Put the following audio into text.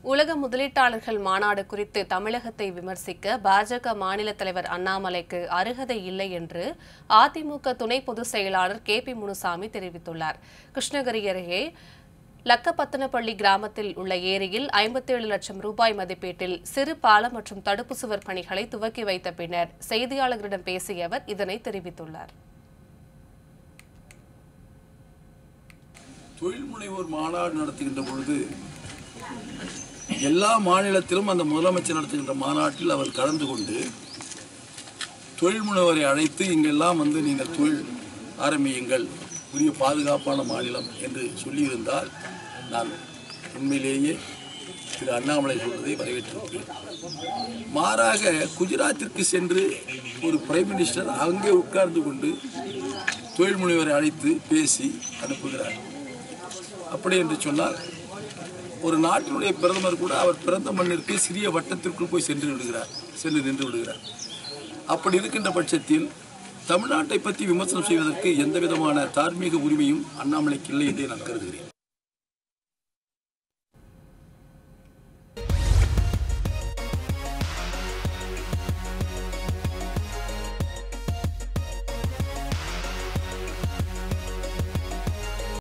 உலக முதலீட்டாளர்கள் மாநாடு குறித்து தமிழகத்தை விமர்சிக்க பாஜக மாநில தலைவர் அண்ணாமலைக்கு அருகதை இல்லை என்று அதிமுக துணை பொதுச் செயலாளர் கே பி முனுசாமி தெரிவித்துள்ளார் கிருஷ்ணகிரி அருகே லக்கப்பத்தனப்பள்ளி கிராமத்தில் உள்ள ஏரியில் ஐம்பத்தேழு லட்சம் ரூபாய் மதிப்பீட்டில் சிறு பாலம் மற்றும் தடுப்பு சுவர் பணிகளை துவக்கி வைத்த பின்னர் செய்தியாளர்களிடம் பேசிய அவர் இதனை தெரிவித்துள்ளார் தொழில் முனைவோர் மாநாடு நடத்துகின்ற பொழுது எல்லா மாநிலத்திலும் அந்த முதலமைச்சர் நடத்துகின்ற மாநாட்டில் அவர் கலந்து கொண்டு தொழில் முனைவோரை அழைத்து இங்கெல்லாம் வந்து நீங்கள் தொழில் ஆரம்பியுங்கள் உரிய பாதுகாப்பான மாநிலம் என்று சொல்லியிருந்தால் நான் உண்மையிலேயே திரு அண்ணாமலை சொல்வதை வரவேற்றிருக்கிறேன் மாறாக குஜராத்திற்கு சென்று ஒரு பிரைம் மினிஸ்டர் அங்கே உட்கார்ந்து கொண்டு தொழில் முனைவரை அழைத்து பேசி அனுப்புகிறார் அப்படி என்று சொன்னால் ஒரு நாட்டினுடைய பிரதமர் கூட அவர் பிறந்த மண்ணிற்கு சிறிய வட்டத்திற்குள் போய் சென்று விடுகிறார் சென்று நின்று விடுகிறார் அப்படி இருக்கின்ற பட்சத்தில் தமிழ்நாட்டை பற்றி விமர்சனம் செய்வதற்கு எந்த விதமான தார்மீக உரிமையும் அண்ணாமலைக்கு இல்லை என்று நான் கருதுகிறேன்